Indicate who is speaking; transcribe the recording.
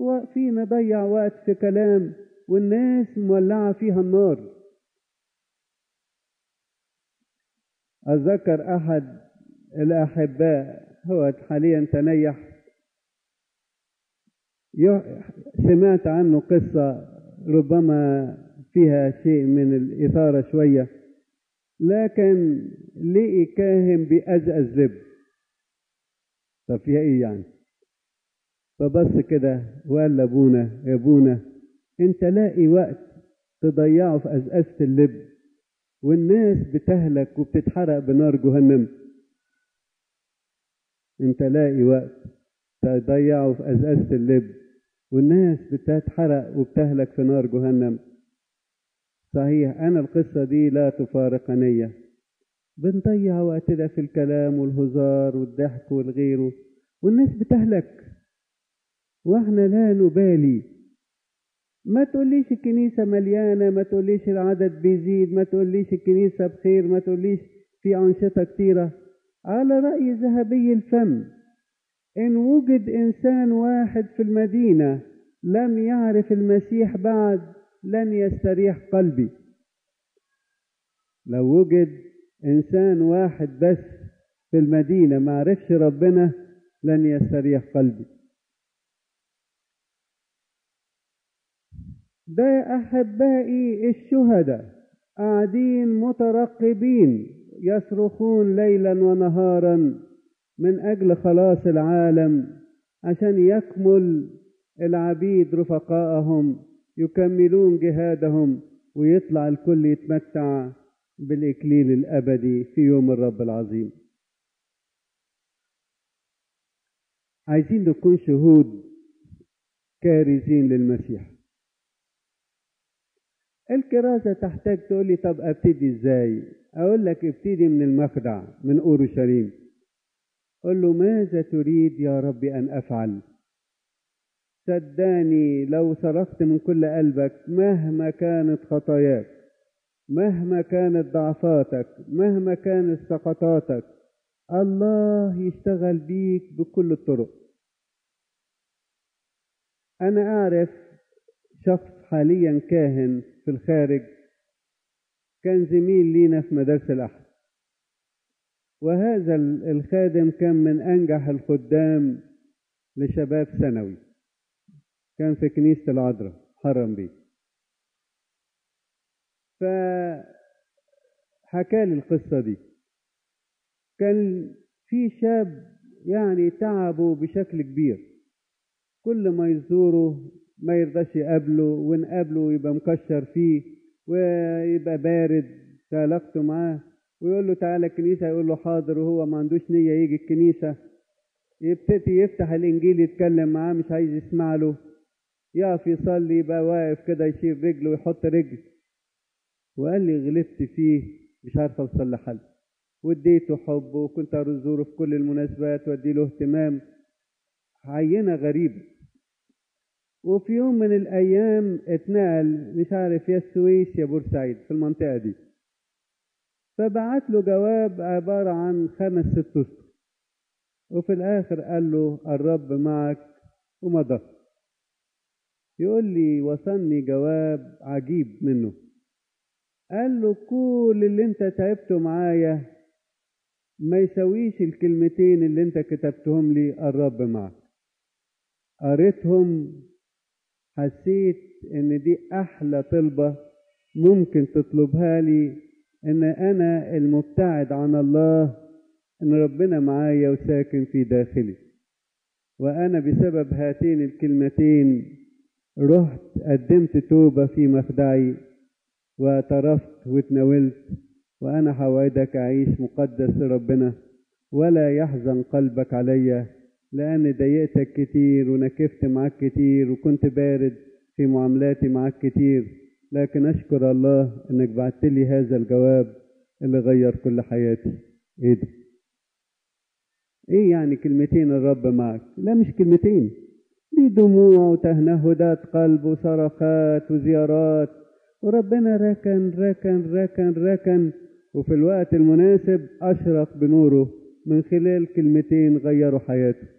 Speaker 1: واقفين نضيع وقت في كلام والناس مولعة فيها النار أتذكر أحد الأحباء هو حاليا تنيح سمعت عنه قصة ربما فيها شيء من الإثارة شوية لكن لقي كاهن بيأزأز لب طب فيها إيه يعني فبص كده وقال لأبونا يا أبونا أنت لاقي وقت تضيعه في أزأزة اللب والناس بتهلك وبتتحرق بنار جهنم انت لاقي وقت تضيعه في أزأزة اللب والناس بتتحرق وبتهلك في نار جهنم صحيح أنا القصة دي لا تفارقني بنضيع وقتنا في الكلام والهزار والضحك والغيره والناس بتهلك واحنا لا نبالي ما تقوليش الكنيسة مليانة ما تقوليش العدد بيزيد ما تقوليش الكنيسة بخير ما تقوليش في أنشطة كتيرة على رأي ذهبي الفم إن وجد إنسان واحد في المدينة لم يعرف المسيح بعد لن يستريح قلبي لو وجد إنسان واحد بس في المدينة ما عرفش ربنا لن يستريح قلبي ده أحبائي الشهداء قاعدين مترقبين يصرخون ليلا ونهارا من أجل خلاص العالم عشان يكمل العبيد رفقائهم يكملون جهادهم ويطلع الكل يتمتع بالإكليل الأبدي في يوم الرب العظيم عايزين نكون شهود كارزين للمسيح الكرازة تحتاج تقولي طب ابتدي ازاي اقول لك ابتدي من المخدع من اورشليم قل له ماذا تريد يا رب ان افعل صدقني لو صرخت من كل قلبك مهما كانت خطاياك مهما كانت ضعفاتك مهما كانت سقطاتك الله يشتغل بيك بكل الطرق انا اعرف شخص حاليا كاهن في الخارج كان زميل لينا في مدارس الأحد وهذا الخادم كان من أنجح الخدام لشباب ثانوي كان في كنيسة العذراء حرم بيه فحكى لي القصة دي كان في شاب يعني تعبه بشكل كبير كل ما يزوره ما يرضاش يقابله ونقابله يبقى مكشر فيه ويبقى بارد في علاقته معاه ويقول له تعالى الكنيسة يقول له حاضر وهو ما عندوش نية يجي الكنيسة يبتدي يفتح الإنجيل يتكلم معاه مش عايز يسمع له يقف يصلي يبقى واقف كده يشيل رجله ويحط رجل وقال لي غلطت فيه مش عارف أوصل لحل واديته حب وكنت أزوره في كل المناسبات وادي له اهتمام عينة غريبة وفي يوم من الأيام اتنقل مش عارف يا السويس يا بورسعيد في المنطقة دي فبعت له جواب عبارة عن خمس ست أسطر وفي الآخر قال له الرب معك ومضى يقول لي وصلني جواب عجيب منه قال له كل اللي انت تعبته معايا ما يسويش الكلمتين اللي انت كتبتهم لي الرب معك قريتهم حسيت ان دي احلى طلبة ممكن تطلبها لي ان انا المبتعد عن الله ان ربنا معايا وساكن في داخلي وانا بسبب هاتين الكلمتين رحت قدمت توبة في مخدعي واعترفت واتناولت وانا حوادك اعيش مقدس لربنا ولا يحزن قلبك عليّ لأن ضايقتك كتير ونكفت معاك كتير وكنت بارد في معاملاتي معاك كتير لكن أشكر الله إنك بعت لي هذا الجواب اللي غير كل حياتي إيه ده؟ إيه يعني كلمتين الرب معك؟ لا مش كلمتين دي دموع وتهنهدات قلب وصرخات وزيارات وربنا ركن ركن ركن ركن وفي الوقت المناسب أشرق بنوره من خلال كلمتين غيروا حياته